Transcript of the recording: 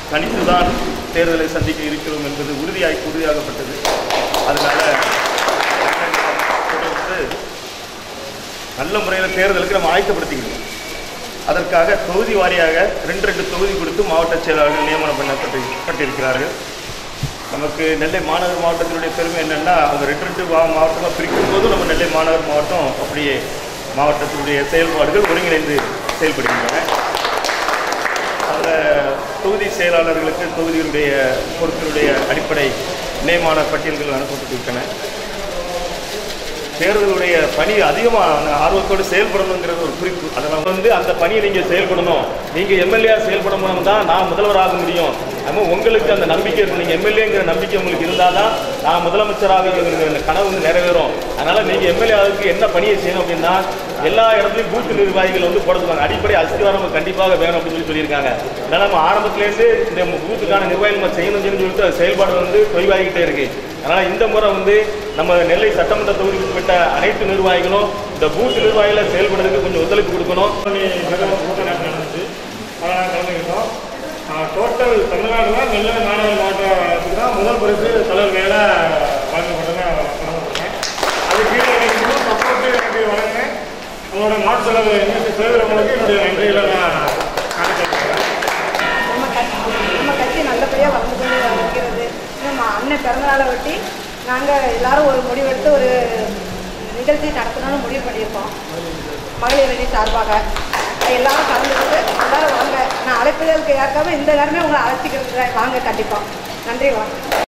தனித்துதான் தேர்தலை சந்திக்க இருக்கிறோம் என்பது உறுதியாகி உறுதியாகப்பட்டது அதனால தொடர்ந்து நல்ல முறையில் தேர்தலுக்கு நம்ம ஆயத்தப்படுத்திக்கணும் அதற்காக தொகுதி வாரியாக ரெண்டு ரெண்டு தொகுதி கொடுத்து மாவட்ட செயலாளர்கள் நியமனம் பண்ணப்பட்டு பட்டிருக்கிறார்கள் நமக்கு நெல்லை மாநகர் மாவட்டத்தினுடைய பெருமை என்னென்னா அவங்க ரெண்டு ரெண்டு மா- மாவட்டமாக பிரிக்கும் போது நம்ம நெல்லை மாநகர் மாவட்டம் அப்படியே மாவட்டத்தினுடைய செயல்பாடுகள் ஒருங்கிணைந்து செயல்படுகின்றன அதில் தொகுதி செயலாளர்களுக்கு தொகுதியினுடைய பொறுப்பினுடைய அடிப்படை நியமன பட்டியல்கள் அனுப்பப்பட்டு விட்டன தேர்தலுடைய பணி அதிகமாக ஆர்வத்தோடு செயல்படணுங்கிறது ஒரு குறிப்பு அதனால் வந்து அந்த பணியை நீங்கள் செயல்படணும் நீங்கள் எம்எல்ஏ செயல்படணும் தான் நான் முதல்வராக முடியும் அதுவும் உங்களுக்கு அந்த நம்பிக்கை இருக்கும் நீங்கள் எம்எல்ஏங்கிற நம்பிக்கை உங்களுக்கு இருந்தால் தான் நான் முதலமைச்சராக இந்த கனவு வந்து நிறைவேறும் அதனால் நீங்கள் எம்எல்ஏ ஆகுதுக்கு என்ன பணியை செய்யணும் அப்படின்னா எல்லா இடத்துலையும் பூத்து நிர்வாகிகள் வந்து போட சொல்லுவாங்க அடிப்படை அஸ்திவாரம் கண்டிப்பாக வேணும் அப்படின்னு சொல்லி சொல்லியிருக்காங்க அதனால் நம்ம ஆரம்பத்துலேருந்து இந்த பூத்துக்கான நிர்வாகம் நம்ம செய்யணும்னு சொல்லிட்டு அது செயல்பாடு வந்து தொய்வாகிக்கிட்டே இருக்கு அதனால் இந்த முறை வந்து நம்ம நெல்லை சட்டமன்ற தொகுதிக்கு உட்பட்ட அனைத்து நிர்வாகிகளும் இந்த பூத் நிர்வாகிகளை செயல்படுறதுக்கு கொஞ்சம் ஒத்துழைப்பு கொடுக்கணும் கூட்டம் நடந்துச்சு அதெல்லாம் கலந்துக்கிட்டோம் டோட்டல் தமிழ்நாடுல நெல்லை மாநகர மாவட்டத்துக்கு தான் முதல் பரிசு தலைவர் மேல வழங்கப்பட்டதை வழங்கப்பட்டேன் அது கீழே இருக்கிறவங்க சப்போர்ட்டு எனக்கு வழங்கினேன் உங்களோட மாட்டு செலவு எங்களுக்கு சேவிரவங்களுக்கு என்னுடைய நன்றிகளை நான் காணிக்கிறேன் நம்ம கட்சி நம்ம கட்சி நல்லபடியாக வளர்ந்து கொண்டு வருகிறது நம்ம அண்ணன் பிறந்தநாளை ஒட்டி நாங்கள் எல்லாரும் ஒரு முடிவெடுத்து ஒரு நிகழ்ச்சி நடத்தணும்னு முடிவு பண்ணியிருக்கோம் மகளிர் அணி சார்பாக எல்லாரும் கலந்துக்கிட்டு எல்லாரும் வாங்க நான் அழைப்புதலுக்கு ஏற்காம இந்த நேரமே உங்களை அழைச்சிக்கிறது வாங்க கண்டிப்பாக நன்றி வாங்க